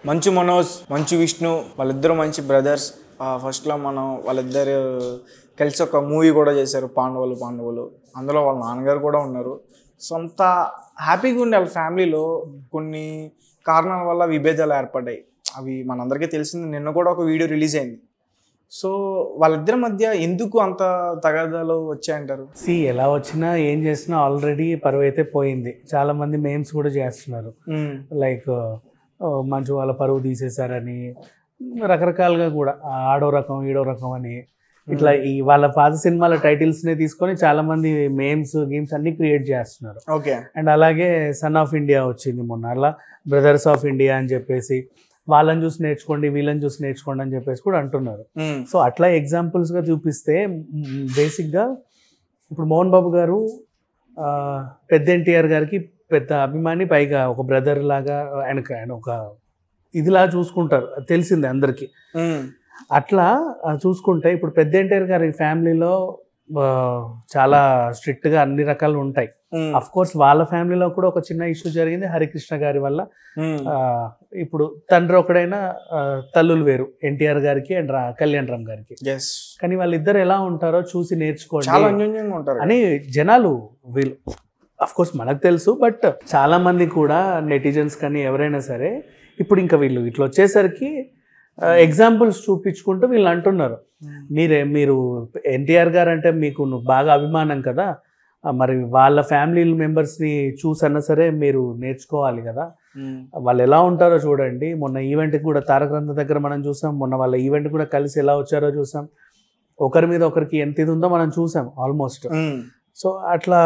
మంచు మనోజ్ మంచు విష్ణు వాళ్ళిద్దరు మంచి బ్రదర్స్ ఫస్ట్లో మనం వాళ్ళిద్దరు కలిసి ఒక మూవీ కూడా చేశారు పాండవులు పాండవులు అందులో వాళ్ళ నాన్నగారు కూడా ఉన్నారు సో అంత హ్యాపీగా ఉండే వాళ్ళ ఫ్యామిలీలో కొన్ని కారణాల వల్ల విభేదాలు ఏర్పడ్డాయి అవి మనందరికీ తెలిసింది నిన్న కూడా ఒక వీడియో రిలీజ్ అయింది సో వాళ్ళిద్దరి మధ్య ఎందుకు అంత తగాదాలు వచ్చాయంటారు సి ఎలా వచ్చినా ఏం చేసినా ఆల్రెడీ పరువు అయితే పోయింది చాలా మంది మేమ్స్ కూడా చేస్తున్నారు లైక్ మంచు వాళ్ళ పరువు తీసేశారని రకరకాలుగా కూడా ఆ ఆడో రకం ఈడో రకం అని ఇట్లా ఈ వాళ్ళ పాత సినిమాల టైటిల్స్ ని తీసుకొని చాలా మంది మేమ్స్ గేమ్స్ అన్ని క్రియేట్ చేస్తున్నారు ఓకే అండ్ అలాగే సన్ ఆఫ్ ఇండియా వచ్చింది మొన్న అలా బ్రదర్స్ ఆఫ్ ఇండియా అని చెప్పేసి వాళ్ళని చూసి నేర్చుకోండి వీళ్ళని చూసి నేర్చుకోండి అని చెప్పేసి కూడా అంటున్నారు సో అట్లా ఎగ్జాంపుల్స్గా చూపిస్తే బేసిక్గా ఇప్పుడు మోహన్ బాబు గారు ఆ, పెద్ద ఎన్టీఆర్ గారికి పెద్ద అభిమాని పైగా ఒక బ్రదర్ లాగా ఆయనకు ఆయన ఒక ఇదిలా చూసుకుంటారు అది తెలిసిందే అందరికీ అట్లా ఆ, చూసుకుంటే ఇప్పుడు పెద్ద ఎన్టీఆర్ గారి ఫ్యామిలీలో ఆ, చాలా స్ట్రిక్ట్గా అన్ని రకాలు ఉంటాయి అఫ్ కోర్స్ వాళ్ళ ఫ్యామిలీలో కూడా ఒక చిన్న ఇష్యూ జరిగింది హరికృష్ణ గారి వల్ల ఆ, ఇప్పుడు తండ్రి ఒకడైనా ఆ, తల్లులు వేరు ఎన్టీఆర్ గారికి అండ్ రా కళ్యాణ్ రామ్ గారికి ఎస్ కానీ వాళ్ళిద్దరు ఎలా ఉంటారో చూసి చాలా నేర్చుకోండి అన్యోన్యంగా ఉంటారు అని జనాలు వీళ్ళు అఫ్ కోర్స్ మనకు తెలుసు బట్ చాలా మంది కూడా నెటిజన్స్ కానీ ఎవరైనా సరే ఇప్పుడు ఇంకా వీళ్ళు ఇట్లా వచ్చేసరికి ఎగ్జాంపుల్స్ చూపించుకుంటూ వీళ్ళు అంటున్నారు మీరే మీరు ఎన్టీఆర్ గారు అంటే మీకు బాగా అభిమానం కదా ఆ, మరి వాళ్ళ ఫ్యామిలీ మెంబర్స్ని చూసన్నా సరే మీరు నేర్చుకోవాలి కదా ఉమ్. వాళ్ళు ఎలా ఉంటారో చూడండి మొన్న ఈవెంట్కి కూడా తారక రత్న దగ్గర మనం చూసాం మొన్న వాళ్ళ ఈవెంట్ కూడా కలిసి ఎలా వచ్చారో చూసాం ఒకరి మీద ఒకరికి ఎంత ఇది ఉందో మనం చూసాం ఆల్మోస్ట్ ఉమ్. సో అట్లా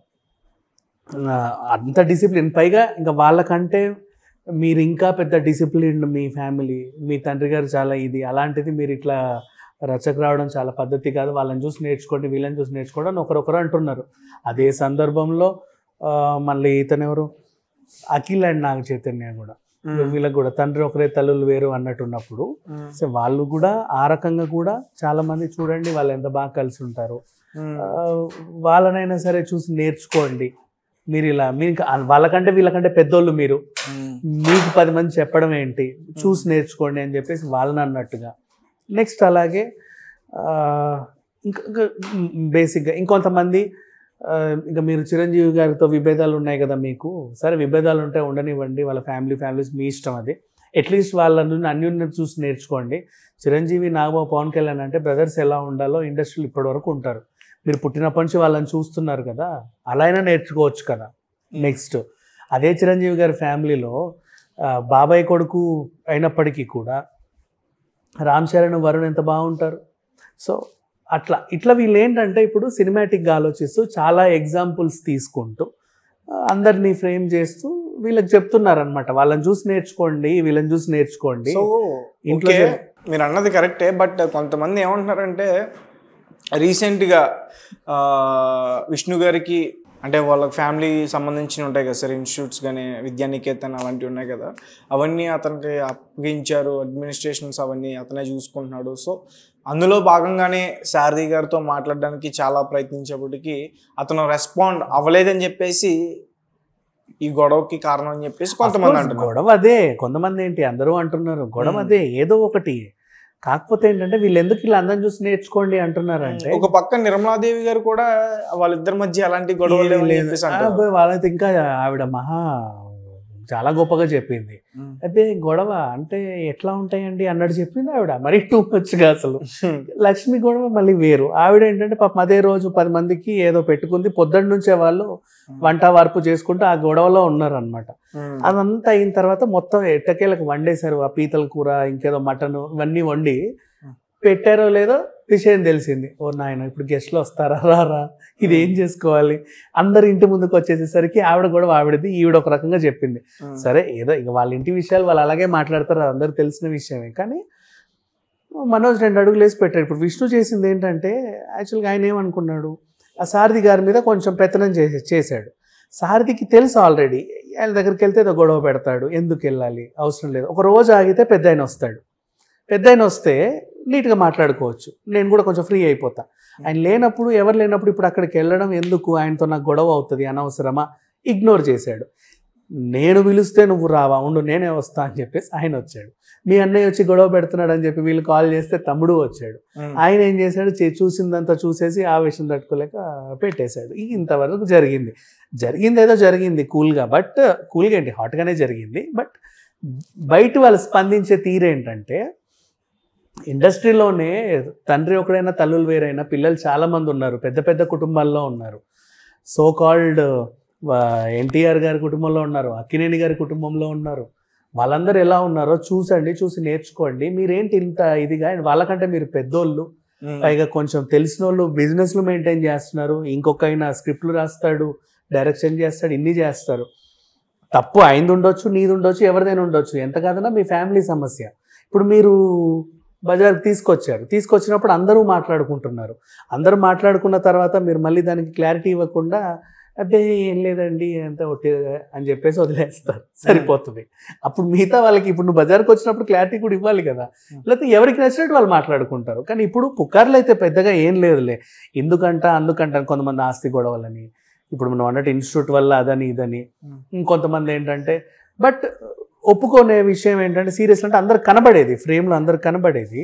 ఆ, అంత డిసిప్లిన్ పైగా ఇంకా వాళ్ళకంటే మీరు ఇంకా పెద్ద డిసిప్లిన్ మీ ఫ్యామిలీ మీ తండ్రి గారు చాలా ఇది అలాంటిది మీరు ఇట్లా రచకు రావడం చాలా పద్ధతి కాదు వాళ్ళని చూసి నేర్చుకోండి వీళ్ళని చూసి నేర్చుకోండి అని ఒకరొకరు అంటున్నారు అదే సందర్భంలో ఆ, మళ్ళీ ఇతను ఎవరు అఖిల్ అండ్ నాగ చైతన్య కూడా వీళ్ళకి కూడా తండ్రి ఒకరే తల్లులు వేరు అన్నట్టు ఉన్నప్పుడు ఉమ్. సో వాళ్ళు కూడా ఆ రకంగా కూడా చాలా మంది చూడండి వాళ్ళు ఎంత బాగా కలిసి ఉంటారు ఉమ్. ఆ, వాళ్ళనైనా సరే చూసి నేర్చుకోండి మీరు ఇలా మీరు ఇంకా వాళ్ళకంటే వీళ్ళకంటే పెద్దోళ్ళు మీరు ఉమ్. మీకు పది మంది చెప్పడం ఏంటి చూసి నేర్చుకోండి అని చెప్పేసి వాళ్ళని అన్నట్టుగా నెక్స్ట్ అలాగే ఆ, ఇంకా ఇంకా బేసిక్గా ఇంకొంతమంది ఆ, ఇంకా మీరు చిరంజీవి గారితో విభేదాలు ఉన్నాయి కదా మీకు సరే విభేదాలు ఉంటే ఉండనివ్వండి వాళ్ళ ఫ్యామిలీ ఫ్యామిలీస్ మీ ఇష్టం అది అట్లీస్ట్ వాళ్ళ నుండి అన్యోన్యత చూసి నేర్చుకోండి చిరంజీవి నాగబాబు పవన్ కళ్యాణ్ అంటే బ్రదర్స్ ఎలా ఉండాలో ఇండస్ట్రీలో ఇప్పటి వరకు ఉంటారు మీరు పుట్టినప్పటి నుంచి వాళ్ళని చూస్తున్నారు కదా అలా అయినా నేర్చుకోవచ్చు కదా నెక్స్ట్ అదే చిరంజీవి గారి ఫ్యామిలీలో ఆ, బాబాయ్ కొడుకు అయినప్పటికీ కూడా రామ్ చరణ్ వరుణ్ ఎంత బాగుంటారు సో అట్లా ఇట్లా వీళ్ళు ఏంటంటే ఇప్పుడు సినిమాటిక్గా ఆలోచిస్తూ చాలా ఎగ్జాంపుల్స్ తీసుకుంటూ ఆ, అందరినీ ఫ్రేమ్ చేస్తూ వీళ్ళకి చెప్తున్నారు అనమాట వాళ్ళని చూసి నేర్చుకోండి వీళ్ళని చూసి నేర్చుకోండి సో ఇంట్లో ఓకే జరి- మీరు అన్నది కరెక్టే బట్ కొంతమంది ఏమంటున్నారంటే రీసెంట్గా విష్ణు గారికి అంటే వాళ్ళ ఫ్యామిలీ సంబంధించిన ఉంటాయి కదా సార్ ఇన్స్టిట్యూట్స్ కానీ విద్యానికేతన్ అలాంటివి ఉన్నాయి కదా అవన్నీ అతనికి అప్పగించారు అడ్మినిస్ట్రేషన్స్ అవన్నీ అతనే చూసుకుంటున్నాడు సో అందులో భాగంగానే శారది గారితో మాట్లాడడానికి చాలా ప్రయత్నించేప్పటికీ అతను రెస్పాండ్ అవ్వలేదని చెప్పేసి ఈ గొడవకి కారణం అని చెప్పేసి కొంతమంది Of course, అంటున్నారు గొడవ అదే కొంతమంది ఏంటి అందరూ అంటున్నారు గొడవ Hmm. అదే ఏదో ఒకటి కాకపోతే ఏంటంటే వీళ్ళు ఎందుకు ఇలా అందరం చూసి నేర్చుకోండి అంటున్నారంటే ఒక పక్క నిర్మలాదేవి గారు కూడా వాళ్ళిద్దరి మధ్య అలాంటి గొడవలు ఏమీ లేవని లేదు. చెప్పేసి ఆ, అంటారు. అబ్బాయి వాళ్ళైతే ఇంకా ఆవిడ మహా చాలా గొప్పగా చెప్పింది ఉమ్. అయితే గొడవ అంటే ఎట్లా ఉంటాయండి అన్నట్టు చెప్పింది ఆవిడ మరి టూ మచ్గా అసలు లక్ష్మి గొడవ మళ్ళీ వేరు ఆవిడ ఏంటంటే పాపం అదే రోజు పది మందికి ఏదో పెట్టుకుంది పొద్దున్న నుంచే వాళ్ళు వంట వార్పు చేసుకుంటూ ఆ గొడవలో ఉన్నారు అనమాట ఉమ్. అదంతా అయిన తర్వాత మొత్తం ఎట్టకేలకు వండేశారు ఆ పీతల కూర ఇంకేదో మటన్ ఇవన్నీ వండి పెట్టారో లేదో విషయం తెలిసింది ఓ నాయన ఇప్పుడు గెస్ట్లు వస్తారా రారా ఇది ఏం చేసుకోవాలి అందరు ఇంటి ముందుకు వచ్చేసేసరికి ఆవిడ కూడా ఆవిడది ఈవిడ ఒక రకంగా చెప్పింది ఉమ్. సరే ఏదో ఇక వాళ్ళ ఇంటి విషయాలు వాళ్ళు అలాగే మాట్లాడతారు అది అందరికి తెలిసిన విషయమే కానీ మనోజ్ రెండు అడుగులు వేసి పెట్టాడు ఇప్పుడు విష్ణు చేసింది ఏంటంటే యాక్చువల్గా ఆయన ఏమనుకున్నాడు ఆ సారథి గారి మీద కొంచెం పెత్తనం చేసే చేశాడు సారథికి తెలుసు ఆల్రెడీ ఆయన దగ్గరికి వెళ్తే ఏదో గొడవ పెడతాడు ఎందుకు వెళ్ళాలి అవసరం లేదు ఒక రోజు ఆగితే పెద్ద ఆయన వస్తాడు పెద్ద ఆయన వస్తే నీట్గా మాట్లాడుకోవచ్చు నేను కూడా కొంచెం ఫ్రీ అయిపోతా ఆయన లేనప్పుడు ఎవరు లేనప్పుడు ఇప్పుడు అక్కడికి వెళ్ళడం ఎందుకు ఆయనతో నాకు గొడవ అవుతుంది అనవసరమా ఇగ్నోర్ చేశాడు నేను పిలిస్తే నువ్వు రావా ఉండు నేనే వస్తా అని చెప్పేసి ఆయన వచ్చాడు మీ అన్నయ్య వచ్చి గొడవ పెడుతున్నాడు అని చెప్పి వీళ్ళు కాల్ చేస్తే తమ్ముడు వచ్చాడు ఉమ్. ఆయన ఏం చేశాడు చే- చూసిందంతా చూసేసి ఆవేశం తట్టుకోలేక పెట్టేశాడు ఇక ఇంతవరకు జరిగింది జరిగింది ఏదో జరిగింది కూల్గా బట్ కూల్గా ఏంటి హాట్గానే జరిగింది బట్ బయట వాళ్ళు స్పందించే తీరేంటంటే ఇండస్ట్రీలోనే తండ్రి ఒకడైనా తల్లులు వేరైనా పిల్లలు చాలామంది ఉన్నారు పెద్ద పెద్ద కుటుంబాల్లో ఉన్నారు సో కాల్డ్ ఎన్టీఆర్ గారి కుటుంబంలో ఉన్నారు అక్కినేని గారి కుటుంబంలో ఉన్నారు వాళ్ళందరూ ఎలా ఉన్నారో చూసండి చూసి నేర్చుకోండి మీరేంటి ఇంత ఇదిగా వాళ్ళకంటే మీరు పెద్దోళ్ళు ఉమ్. పైగా కొంచెం తెలిసిన వాళ్ళు బిజినెస్లు మెయింటైన్ చేస్తున్నారు ఇంకొక ఆయన స్క్రిప్ట్లు రాస్తాడు డైరెక్షన్ చేస్తాడు ఇన్ని చేస్తారు తప్పు అయింది ఉండొచ్చు నీది ఉండొచ్చు ఎవరిదైనా ఉండొచ్చు ఎంత కాదన్నా మీ ఫ్యామిలీ సమస్య ఇప్పుడు మీరు బజార్కి తీసుకొచ్చారు తీసుకొచ్చినప్పుడు అందరూ మాట్లాడుకుంటున్నారు అందరూ మాట్లాడుకున్న తర్వాత మీరు మళ్ళీ దానికి క్లారిటీ ఇవ్వకుండా అదే ఏం లేదండి అంత ఒట్టి అని చెప్పేసి వదిలేస్తారు సరిపోతుంది అప్పుడు మిగతా వాళ్ళకి ఇప్పుడు నువ్వు బజార్కి వచ్చినప్పుడు క్లారిటీ కూడా ఇవ్వాలి కదా లేకపోతే ఎవరికి నచ్చినట్టు వాళ్ళు మాట్లాడుకుంటారు కానీ ఇప్పుడు పుకార్లు అయితే పెద్దగా ఏం లేదులే ఎందుకంట అందుకంట అని కొంతమంది ఆస్తి గొడవలని ఇప్పుడు మనం అన్నట్టు ఇన్స్టిట్యూట్ వల్ల అదని ఇదని Hmm. ఇంకొంతమంది ఏంటంటే బట్ ఒప్పుకునే విషయం ఏంటంటే సీరియస్ అంటే అందరు కనబడేది ఫ్రేమ్లో అందరు కనబడేది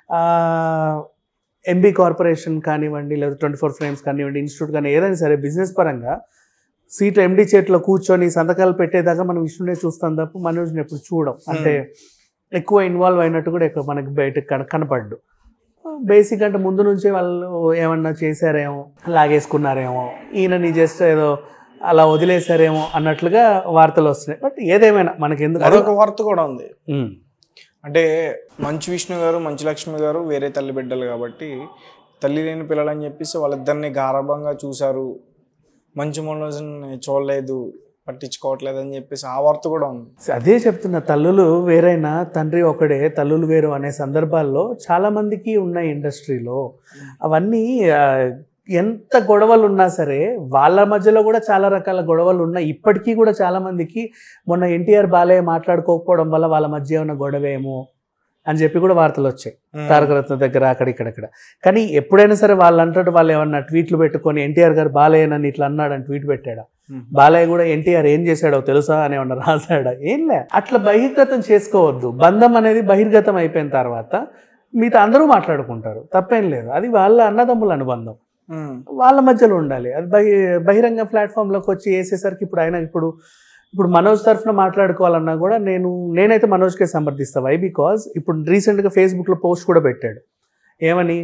ఎంబీ కార్పొరేషన్ కానివ్వండి లేదా ట్వంటీ ఫోర్ ఫ్రేమ్స్ కానివ్వండి ఇన్స్టిట్యూట్ కానీ ఏదైనా సరే బిజినెస్ పరంగా సీట్ ఎండి చేతిలో కూర్చొని సంతకాలు పెట్టేదాకా మనం విష్ణునే చూస్తాం తప్ప మనోజ్ని ఎప్పుడు చూడం అంటే ఎక్కువ ఇన్వాల్వ్ అయినట్టు కూడా ఎక్కువ మనకి బయట కన కనపడ్డు బేసిక్ అంటే ముందు నుంచే వాళ్ళు ఏమన్నా చేశారేమో లాగేసుకున్నారేమో ఈయనని జస్ట్ ఏదో అలా వదిలేశారేమో అన్నట్లుగా వార్తలు వస్తున్నాయి బట్ ఏదేమైనా మనకి ఎందుకు అదొక వార్త కూడా ఉంది ఉమ్, అంటే మంచు విష్ణు గారు మంచు లక్ష్మి గారు వేరే తల్లి బిడ్డలు కాబట్టి తల్లి లేని పిల్లలు అని చెప్పేసి వాళ్ళిద్దరిని గారభంగా చూశారు మంచు మనోజ్ని చూడలేదు పట్టించుకోవట్లేదు అని చెప్పేసి ఆ వార్త కూడా ఉంది అదే చెప్తున్న తల్లులు వేరైనా తండ్రి ఒకడే తల్లులు వేరు అనే సందర్భాల్లో చాలా మందికి ఉన్నాయి ఇండస్ట్రీలో అవన్నీ ఆ, ఎంత గొడవలు ఉన్నా సరే వాళ్ళ మధ్యలో కూడా చాలా రకాల గొడవలు ఉన్నాయి ఇప్పటికీ కూడా చాలా మందికి మొన్న ఎన్టీఆర్ బాలయ్య మాట్లాడుకోకపోవడం వల్ల వాళ్ళ మధ్య ఏమైనా గొడవేమో అని చెప్పి కూడా వార్తలు వచ్చాయి తారకరత్న దగ్గర అక్కడ ఇక్కడ ఇక్కడ కానీ ఎప్పుడైనా సరే వాళ్ళు అంటాడు వాళ్ళు ఏమన్నా ట్వీట్లు పెట్టుకొని ఎన్టీఆర్ గారు బాలయ్య నన్ను ఇట్లా అన్నాడని ట్వీట్ పెట్టాడా ఉమ్. బాలయ్య కూడా ఎన్టీఆర్ ఏం చేశాడో తెలుసా అని ఏమన్నా రాశాడా ఏం లే అట్లా బహిర్గతం చేసుకోవద్దు బంధం అనేది బహిర్గతం అయిపోయిన తర్వాత మిగతా అందరూ మాట్లాడుకుంటారు తప్పేం లేదు అది వాళ్ళ అన్నదమ్ముల అనుబంధం ఉమ్. వాళ్ళ మధ్యలో ఉండాలి అది బహి బహిరంగ ప్లాట్ఫామ్లోకి వచ్చి వేసేసరికి ఇప్పుడు ఆయన ఇప్పుడు ఇప్పుడు మనోజ్ తరఫున మాట్లాడుకోవాలన్నా కూడా నేను నేనైతే మనోజ్కే సమర్థిస్తా వై బికాజ్ ఇప్పుడు రీసెంట్గా ఫేస్బుక్లో పోస్ట్ కూడా పెట్టాడు ఏమని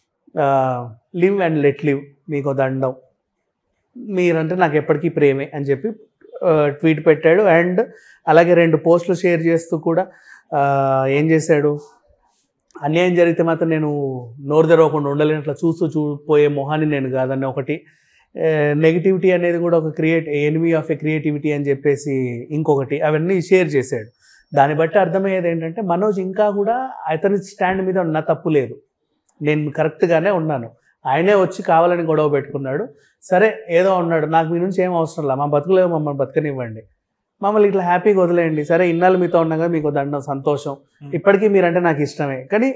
లివ్ అండ్ లెట్ లివ్ మీకు దండం మీరంటే నాకు ఎప్పటికీ ప్రేమే అని చెప్పి ట్వీట్ పెట్టాడు అండ్ అలాగే రెండు పోస్టులు షేర్ చేస్తూ కూడా ఆ, ఏం చేశాడు అన్యాయం జరిగితే మాత్రం నేను నోరు తెరవకుండా ఉండలేనట్లా చూస్తూ చూ పోయే మొహాన్ని నేను కాదని ఒకటి నెగిటివిటీ అనేది కూడా ఒక create enemy of a creativity అని చెప్పేసి ఇంకొకటి అవన్నీ షేర్ చేశాడు దాన్ని బట్టి అర్థమయ్యేది ఏంటంటే మనోజ్ ఇంకా కూడా అతని స్టాండ్ మీద ఉన్న తప్పు లేదు నేను కరెక్ట్గానే ఉన్నాను ఆయనే వచ్చి కావాలని గొడవ పెట్టుకున్నాడు సరే ఏదో ఉన్నాడు నాకు మీ నుంచి ఏం అవసరం లేదు మా బతుకులేవు మమ్మల్ని బతకనివ్వండి మమ్మల్ని ఇట్లా హ్యాపీగా వదిలేయండి సరే ఇన్నాళ్ళు మీతో ఉండగా మీకు దండం సంతోషం ఇప్పటికీ మీరంటే నాకు ఇష్టమే కానీ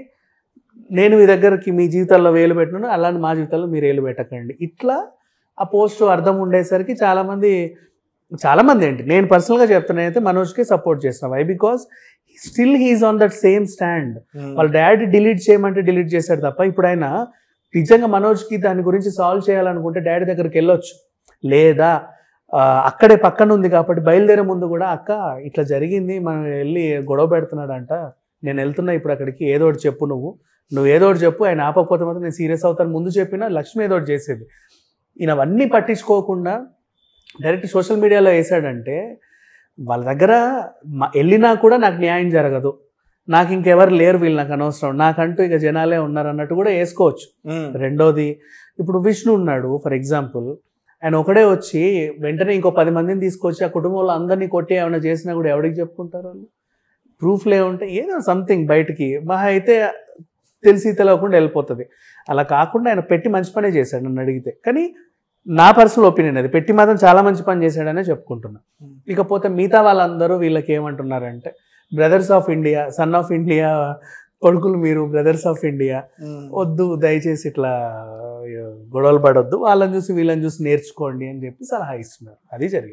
నేను మీ దగ్గరికి మీ జీవితాల్లో వేలు పెట్టినాను అలానే మా జీవితాల్లో మీరు వేలు పెట్టకండి ఇట్లా ఆ పోస్ట్ అర్థం ఉండేసరికి చాలామంది చాలామంది ఏంటి నేను పర్సనల్గా చెప్తున్నా అయితే మనోజ్కి సపోర్ట్ చేస్తున్నా why because still he's on that same stand um. వాళ్ళ డాడీ డిలీట్ చేయమంటే డిలీట్ చేశాడు తప్ప ఇప్పుడు ఆయన నిజంగా మనోజ్కి దాని గురించి సాల్వ్ చేయాలనుకుంటే డాడీ దగ్గరికి వెళ్ళొచ్చు లేదా ఆ, అక్కడే పక్కన ఉంది కాబట్టి బయలుదేరే ముందు కూడా అక్క ఇట్లా జరిగింది మనం వెళ్ళి గొడవ పెడుతున్నాడంట నేను వెళ్తున్నా ఇప్పుడు అక్కడికి ఏదో ఒకటి చెప్పు నువ్వు నువ్వు ఏదో ఒకటి చెప్పు ఆయన ఆపకపోతే మాత్రం నేను సీరియస్ అవుతాను ముందు చెప్పినా లక్ష్మి ఏదో ఒకటి చేసేది ఈయన అవన్నీ పట్టించుకోకుండా డైరెక్ట్ సోషల్ మీడియాలో వేసాడంటే వాళ్ళ దగ్గర మ- వెళ్ళినా కూడా నాకు న్యాయం జరగదు నాకు ఇంకెవరు లేరు వీళ్ళు నాకు అనవసరం నాకంటూ ఇక జనాలే ఉన్నారు అన్నట్టు కూడా వేసుకోవచ్చు ఉమ్. రెండోది ఇప్పుడు విష్ణు ఉన్నాడు ఫర్ ఎగ్జాంపుల్ ఆయన ఒకడే వచ్చి వెంటనే ఇంకో పది మందిని తీసుకొచ్చి ఆ కుటుంబంలో అందరినీ కొట్టి ఏమైనా చేసినా కూడా ఎవరికి చెప్పుకుంటారు వాళ్ళు ప్రూఫ్లే ఉంటే ఏదో సంథింగ్ బయటికి మహా అయితే తెలిసి తెలియకుండా వెళ్ళిపోతుంది అలా కాకుండా ఆయన పెట్టి మంచి పనే చేశాడు నన్ను అడిగితే కానీ నా పర్సనల్ ఒపీనియన్ అది పెట్టి మాత్రం చాలా మంచి పని చేశాడనే చెప్పుకుంటున్నా ఇకపోతే మిగతా వాళ్ళందరూ వీళ్ళకి ఏమంటున్నారంటే brothers of India son of India కొడుకులు మీరు బ్రదర్స్ ఆఫ్ ఇండియా ఉమ్. వద్దు దయచేసి ఇట్లా ఆ, గొడవలు పడొద్దు వాళ్ళని చూసి వీళ్ళని చూసి నేర్చుకోండి అని చెప్పి సలహా ఇస్తున్నారు అది జరిగింది